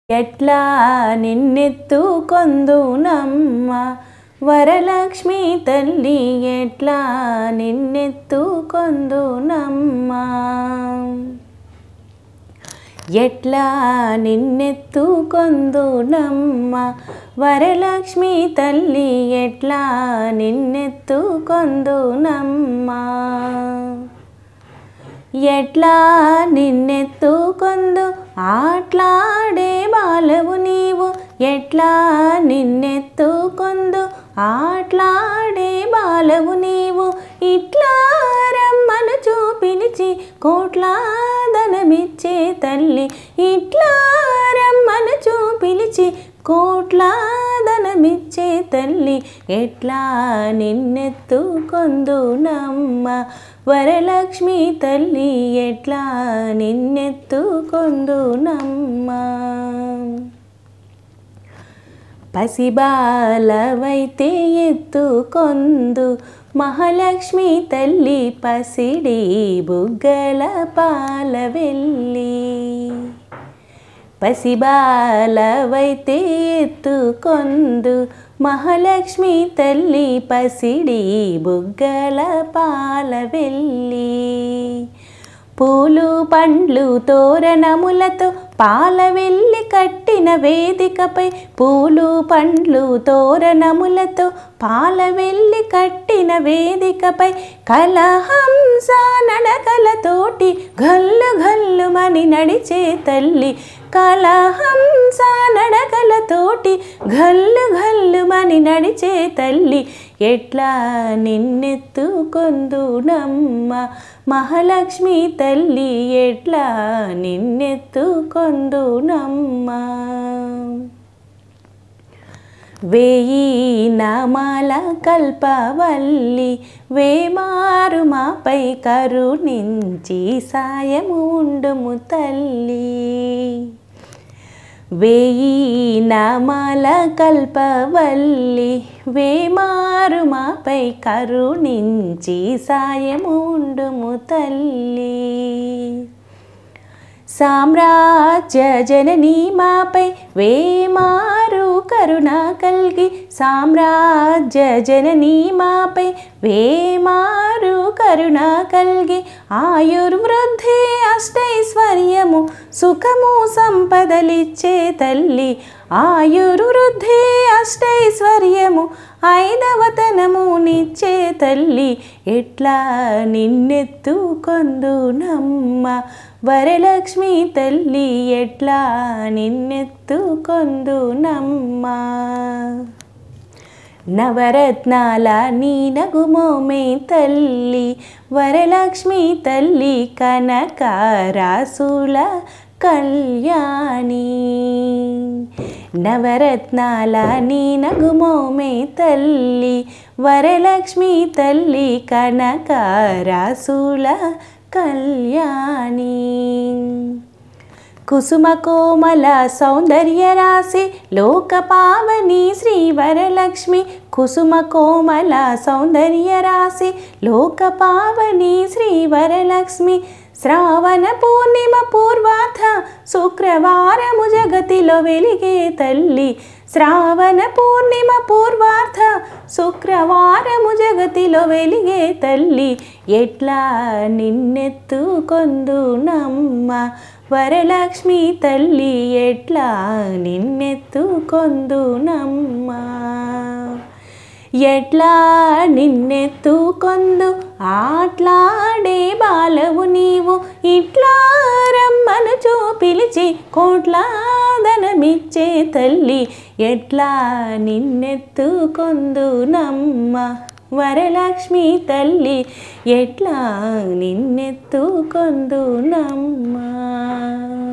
ఎట్లా నిన్నెత్తు కొందునమ్మ వరలక్ష్మి తల్లి ఎట్లా నిన్నెత్తు కొందునమ్మ ఎట్లా నిన్నెత్తు కొందునమ్మ వరలక్ష్మి తల్లి ఎట్లా నిన్నెత్తు కొందునమ్మ ఎట్లా నిన్నెత్తుకొందు ఆట్లాడే బాలవు నీవు ఎట్లా నిన్నెత్తుకొందు ఆట్లాడే బాలవు నీవు ఇట్లా రమ్మను చూపిలిచి కోట్లాదనమిచ్చే తల్లి ఇట్లా రమ్మను చూపిలిచి కోట్లాదనమిచ్చే తల్లి ఎట్లా నిన్నెత్తుకొందు నమ్మ వరలక్ష్మి తల్లి ఎట్లా నిన్నెత్తుకొందు నమ్మ పసిబాలవైతే ఎత్తుకొందు మహాలక్ష్మి తల్లి పసిడి బుగ్గల పాల వెళ్ళి పసిబాలవైతే ఎత్తుకొందు మహాలక్ష్మి తల్లి పసిడి బుగ్గల పాల వెళ్ళి పూలు పండ్లు తోరణములతో పాల వెళ్ళి కట్టిన వేదికపై పూలు పండ్లు తోరణములతో పాల వెళ్ళి కట్టిన వేదికపై కలహంస నడకలతోటి గల్లు గల్లుమని నడిచే తల్లి కలహంస నడకలతోటి గల్లు గల్లుమని నడిచే తల్లి ఎట్లా నిన్నెత్తుకొందు నమ్మ మహాలక్ష్మి తల్లి ఎట్లా నిన్నెత్తుకొందు నమ్మ వేయి నామాల కల్పవల్లి వేమారు మాపై కరుణించి సాయము ఉండుము తల్లి వేయి నామాల కల్పవల్లి వేమారు మాపై కరుణించి సాయము ఉండుము తల్లి సామ్రాజ్య జననీ మాపై వేమారు కరుణ కల్గి సామ్రాజ్య జననీ మాపై వేమారు కరుణ కల్గి ఆయుర్వృద్ధి అష్టైశ్వర్యము సుఖము సంపదలిచ్చే తల్లి ఆయుర్వృద్ధి అష్టైశ్వర్యము ఐదవతనము నిచ్చే తల్లి ఎట్లా నిన్నెత్తుకొందు నమ్మ వరలక్ష్మి తల్లి ఎట్లా నిన్నెత్తుకొందు నమ్మ నవరత్నాల నీ నగుమోమే తల్లి వరలక్ష్మి తల్లి కనకారాసుల కళ్యాణి నవరత్నాల నీ నగుమోమే తల్లి వరలక్ష్మి తల్లి కనకారాసుల కళ్యాణి కుసుమ కోమల సౌందర్య రాశి లోక పావని శ్రీ వరలక్ష్మి కుసుమ కోమల సౌందర్య రాశి లోక పావని శ్రీ వరలక్ష్మి శ్రావణ పూర్ణిమ పూర్వాధ శుక్రవారము జగతిలో వెలిగే తల్లి శ్రావణ పూర్ణిమ పూర్వార్థ శుక్రవారము జగతిలో వెలిగే తల్లి ఎట్లా నిన్నెత్తుకొందు నమ్మ వరలక్ష్మి తల్లి ఎట్లా నిన్నెత్తుకొందు నమ్మ ఎట్లా నిన్నెత్తుకొందు ఆట్లాడే బాలవు నీవు ఇట్లా రమ్మను చూ పిలిచి కోట్లాదనమిచ్చే తల్లి ఎట్లా నిన్నెత్తుకొందు నమ్మ వరలక్ష్మి తల్లి ఎట్లా నిన్నెత్తుకొందు నమ్మ